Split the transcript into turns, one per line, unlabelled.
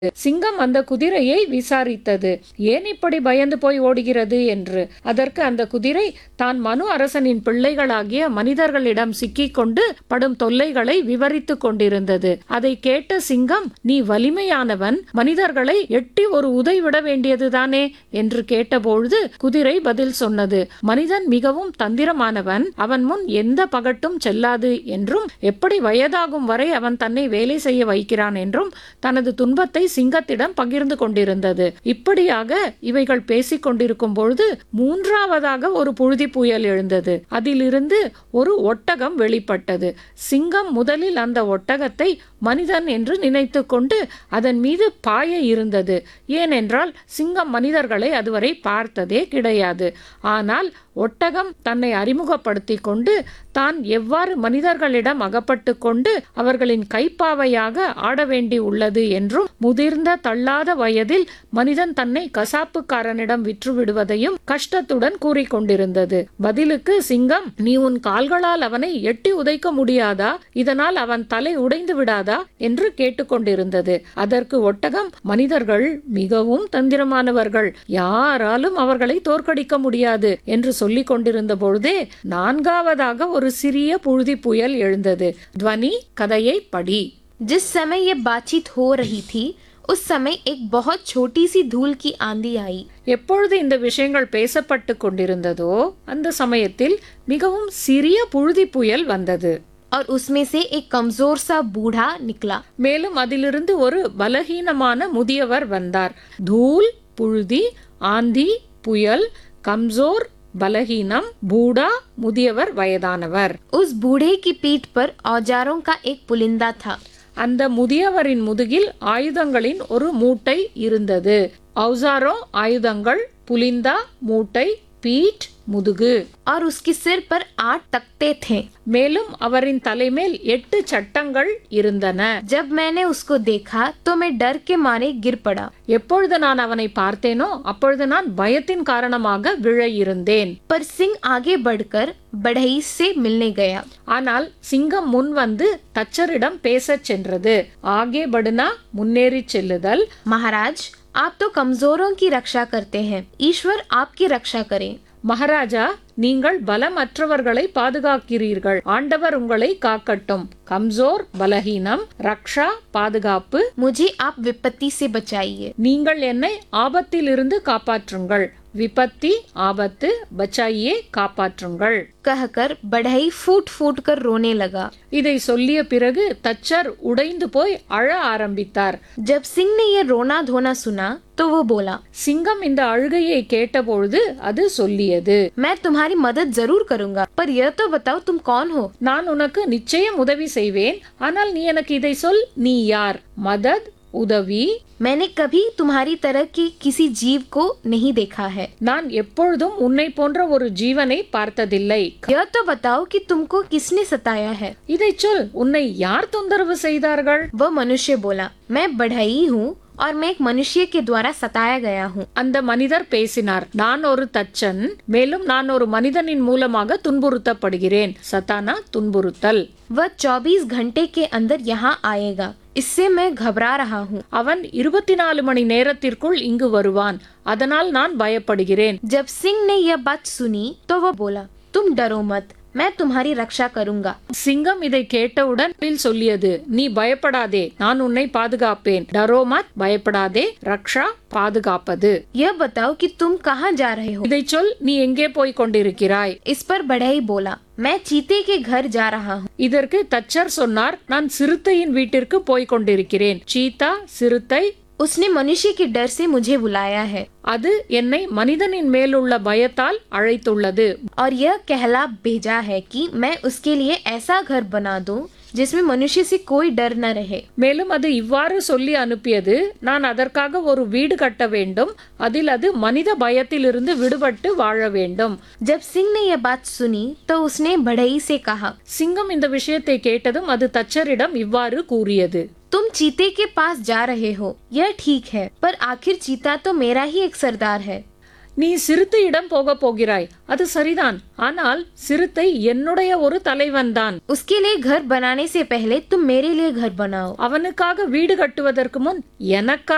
சிங்கம் அந்த குதிரையை விசாரித்தது ஏன் இப்படி பயந்து போய் ஓடுகிறது என்று அதற்கு அந்த குதிரை தான் மனு அரசனின் பிள்ளைகளாகிய மனிதர்களிடம் சிக்கிக்கொண்டு படும் தொல்லைகளை விவரித்துக் கொண்டிருந்தது அதை கேட்ட சிங்கம் நீ வலிமையானவன் மனிதர்களை எட்டி ஒரு உதை விட வேண்டியதுதானே என்று கேட்டபொழுது குதிரை பதில் சொன்னது மனிதன் மிகவும் தந்திரமானவன் அவன் முன் எந்த பகட்டும் செல்லாது என்றும் எப்படி வயதாகும் வரை அவன் தன்னை வேலை செய்ய வைக்கிறான் என்றும் தனது துன்பத்தை சிங்கத்திடம் பகிர்ந்து கொண்டிருந்தது இப்படியாக இவைகள் பேசிக் கொண்டிருக்கும் பொழுது மூன்றாவதாக ஒரு புழுதி புயல் எழுந்தது அதிலிருந்து ஒரு ஒட்டகம் வெளிப்பட்டது சிங்கம் முதலில் அந்த ஒட்டகத்தை மனிதன் என்று நினைத்து கொண்டு அதன் மீது பாய இருந்தது ஏனென்றால் சிங்கம் மனிதர்களை அதுவரை பார்த்ததே கிடையாது ஆனால் ஒட்டகம் தன்னை அறிமுகப்படுத்தி கொண்டு தான் எவ்வாறு மனிதர்களிடம் அகப்பட்டு கொண்டு அவர்களின் கைப்பாவையாக ஆட வேண்டி உள்ளது என்றும் முதிர்ந்த தள்ளாத வயதில் மனிதன் தன்னை கசாப்புக்காரனிடம் விற்று விடுவதையும் கஷ்டத்துடன் கூறிக்கொண்டிருந்தது பதிலுக்கு சிங்கம் நீ உன் கால்களால் அவனை எட்டி உதைக்க முடியாதா இதனால் அவன் தலை உடைந்து விடாதா என்று கேட்டுக்கொண்டிருந்தது அதற்கு ஒட்டகம் மனிதர்கள் மிகவும் தந்திரமானவர்கள் யாராலும் அவர்களை தோற்கடிக்க முடியாது என்று சொல்லிக் கொண்டிருந்த பொழுதே நான்காவதாக ஒரு சிறிய புழுதி புயல் எழுந்தது துவனி கதையை படி
जिस समय ये बातचीत हो रही थी उस समय एक बहुत छोटी सी धूल की आंधी आई
எப்பொழுது இந்த விஷயங்கள் பேசப்பட்டு கொண்டிருந்ததோ அந்த சமயத்தில் மிகவும் சிறிய புழுதி புயல் வந்தது
और उसमें से एक कमजोर सा बूढ़ा निकला
மேலும் அதிலிருந்து ஒரு பலகீனமான முதியவர் வந்தார் தூள் புழுதி ஆந்தி புயல் கம்சோர் பலகீனம் பூடா முதியவர் வயதானவர்
उस बूढ़े की पीठ पर औजारों का एक पुलिंदा था
அந்த முதியவரின் முதுகில் ஆயுதங்களின் ஒரு மூட்டை இருந்தது ஔசாரோ ஆயுதங்கள் புலிந்தா மூட்டை பீட் முதுகு
और उसके सिर पर आठ तख्ते थे
மேலும் அவரின் தலைமேல் எட்டு சட்டங்கள் இருந்தன
जब मैंने उसको देखा तो मैं डर के मारे गिर पड़ा
எப்பொழுது நான் அவனை பார்த்தேனோ அப்பொழுது நான் பயத்தின் காரணமாக விழ இருந்தேன்
पर सिंह आगे बढ़कर बढ़ई से मिलने गया
ஆனால் சிங்கம் முன் வந்து தச்சரிடம் பேசச் சென்றது ஆகே படுனா முன்னேறிச் செல்லுதல்
महाराज आप तो कमजोरों की रक्षा करते हैं ईश्वर आपकी रक्षा करें
மகாராஜா நீங்கள் பலமற்றவர்களை பாதுகாக்கிறீர்கள் ஆண்டவர் உங்களை காக்கட்டும் கம்சோர் பலஹீனம் ரக்ஷா பாதுகாப்பு
मुझे आप विपत्ति से बचाइए
நீங்கள் என்னை ஆபத்திலிருந்து காப்பாற்றுங்கள் விபத்தி ஆபத்து பச்சாயே காப்பாற்றுங்கள்
कहकर बढ़ई फूट फूट कर रोने लगा
இதை சொல்லிய பிறகு தச்சர் உடைந்து போய் அழ ஆரம்பித்தார்
जब सिंह ने ये रोना धोना सुना तो वो बोला
சிங்கம் இந்த அழுகையை கேட்டபொழுது அது சொல்லியது
मैं तुम्हारी मदद जरूर करूंगा पर यह तो बताओ तुम कौन हो
நான் உனக்கு நிச்சயம் உதவி செய்வேன் ஆனால் நீ எனக்கு இதை சொல் நீ யார் மதத் உதவி
मैंने कभी तुम्हारी तरह के किसी जीव को नहीं देखा है
நான் எப்பொழுதும் உன்னை போன்ற ஒரு ஜீவனை பார்த்ததில்லை
यह तो बताओ कि तुमको किसने सताया है
இதை சொல் உன்னை யார் தொந்தரவு செய்தார்கள்
वह मनुष्य बोला मैं बढ़ई हूँ और मैं एक मनुष्य के द्वारा सताया गया हूँ
அந்த மனிதர் பேசினார் நான் ஒரு தச்சன் மேலும் நான் ஒரு மனிதனின் மூலமாக துன்புறுத்தப்படுகிறேன் சத்தானா துன்புறுத்தல்
वह 24 घंटे के अंदर यहाँ आएगा इससे मैं घबरा रहा हूँ
அவன் இருபத்தி நாலு மணி நேரத்திற்குள் இங்கு வருவான் அதனால் நான் பயப்படுகிறேன்
जब सिंह ने यह बात सुनी तो वह बोला तुम डरो मत मैं तुम्हारी रक्षा करूंगा
சிங்கம் இதை கேட்டவுடன் பதில் சொல்லியது நீ பயப்படாதே நான் உன்னை பாதுகாப்பேன் டரோமத் பயப்படாதே ரக்ஷா பாதுகாப்பது
यह बताओ कि तुम कहाँ जा रहे हो
இதை சொல் நீ எங்கே போய் கொண்டிருக்கிறாய்
इस पर बढ़ई बोला मैं चीते के घर जा रहा हूँ
இதற்கு தச்சர் சொன்னார் நான் சிறுத்தையின் வீட்டிற்கு போய் கொண்டிருக்கிறேன் சீதா சிறுத்தை
उसने मनुष्य के डर से मुझे बुलाया है
அது என்னை மனிதனின் மேலுள்ள பயத்தால் அழைத்துள்ளது
और यह कहला भेजा है कि मैं उसके लिए ऐसा घर बना दूं जिसमें मनुष्य से कोई डर न रहे
மேலும் அது இவ்வாறு சொல்லி அனுப்பியது நான் அதற்காக ஒரு வீடு கட்ட வேண்டும் அதில் அது மனித பயத்திலிருந்து விடுபட்டு வாழ வேண்டும்
जब सिंह ने यह बात सुनी तो उसने बढ़ई से कहा
சிங்கம் இந்த விஷயத்தை கேட்டதும் அது தச்சரிடம் இவ்வாறு கூறியது
तुम चीते के पास जा रहे हो यह ठीक है पर आखिर चीता तो मेरा ही एक सरदार है
நீ சிறுத்தையிடம் போக போகிறாய் அது சரிதான் ஆனால் சிறுத்தை என்னுடைய ஒரு தலைவன்தான்
उसके लिए घर बनाने से पहले तुम मेरे लिए घर बनाओ
அவனுக்காக வீடு கட்டுவதற்கு முன் எனக்காக